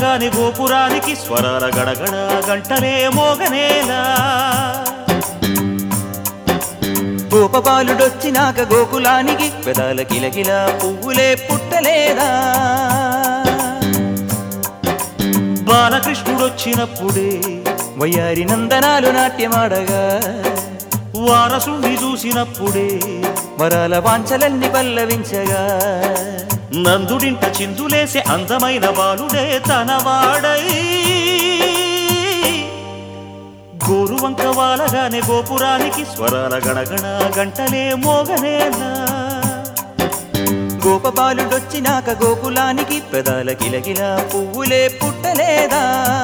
వాలగాని గోపురానికి స్వరాల గడగడ గంటలే మోగనేలా గోపబాలుడొచ్చినాక గోకులానికి పెదాల కిలకిల పువ్వులే పుట్టలేదా బాలకృష్ణుడొచ్చినప్పుడే వయ్యారి నందనాలు నాట్యమాడగా వారసుండి చూసినప్పుడే వరాల వాంఛలన్నీ పల్లవించగా నందుడింట చిందులేసే అందమైన బాలుడే తనవాడై గోరువంక వాలగానే గోపురానికి స్వరాల గణగణ గంటలే మోగనేలా గోపబాలుడొచ్చినాక గోకులానికి పెదాల కిలకిల పువ్వులే పుట్టలేదా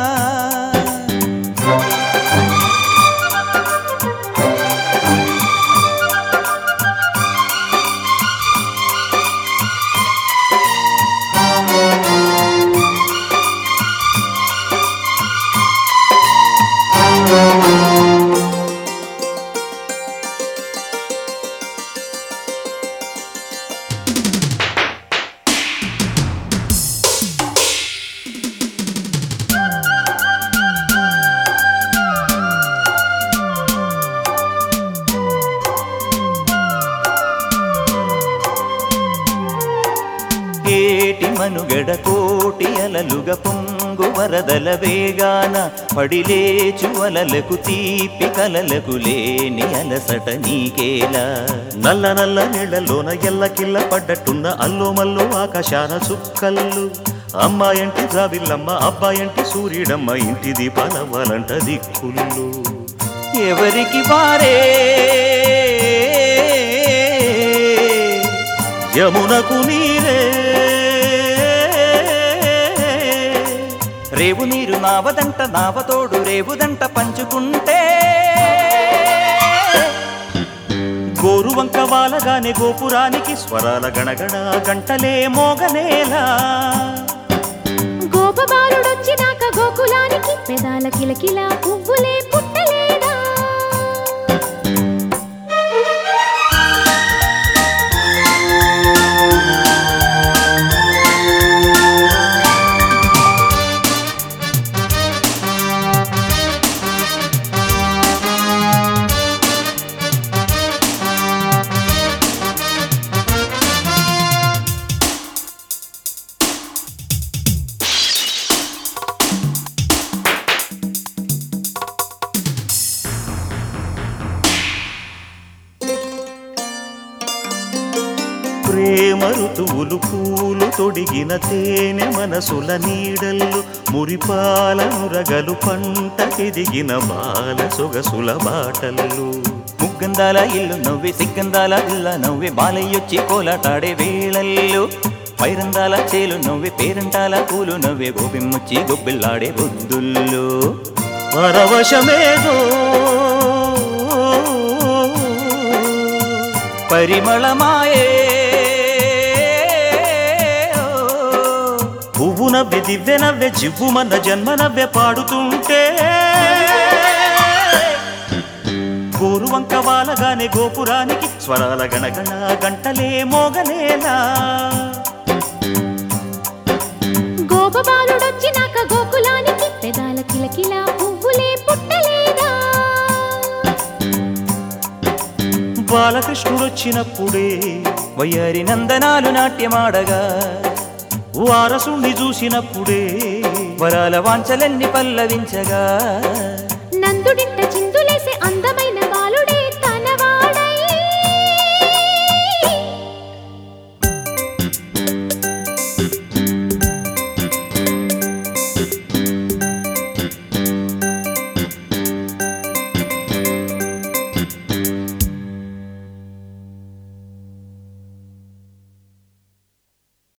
ఏటి మనుగడ కోటి అలలుగ పొంగు వరదల వేగాన పడిలేచు అలలకు తీపి కలలకు లేని అలసట నీకేలా నల్ల నల్ల నీళ్లలోన ఎల్లకిల్ల పడ్డట్టున్న అల్లో మల్లో ఆకాశాన చుక్కల్లు అమ్మాయంటి జాబిల్లమ్మ అబ్బాయంటి సూర్యుడమ్మ ఇంటి దీపాల వాలంట దిక్కుళ్ళు ఎవరికి వారే యమునకు నీరే రేవు నీరు నావదంట నావతోడు రేవుదంట పంచుకుంటే గోరువంక వాలగానే గోపురానికి స్వరాల గణగణ గంటలే మోగనేలా గోపబాలుడొచ్చినాక గోకులానికి పెదాల కిలకిల పువ్వులే పుట్టలేదా ప్రేమ ఋతువులు పూలు తొడిగిన తేనె మనసుల నీడల్లు మురిపాల నురగలు పంటకెదిగిన బాల సొగసుల బాటల్లు ముగ్గందాల ఇల్లు నవ్వే సిగ్గందాల ఇల్ల నవ్వే బాలయ్యొచ్చి కోలాటాడే వేళల్లో పైరందాల చేలు నవ్వే పేరంటాల పూలు నవ్వే గోపిమ్మొచ్చి గొబ్బిల్లాడే బొద్దుల్లో పరవశమేదో పరిమళమాయే పువ్వు నవ్వె దివ్వె నవ్వె జివ్వు మన జన్మ నవ్వె పాడుతుంటే గోరువంక వాలగానే గోపురానికి స్వరాల గణగణ గంటలే మోగనేలా గోపబాలుడొచ్చినాక గోకులానికి పెదాల కిలకిల పువ్వులే పుట్టలేదా బాలకృష్ణుడొచ్చినప్పుడే వయ్యారి నందనాలు నాట్యమాడగా వారసుణ్ణి చూసినప్పుడే వరాల వాంఛలన్నీ పల్లవించగా నందుడింట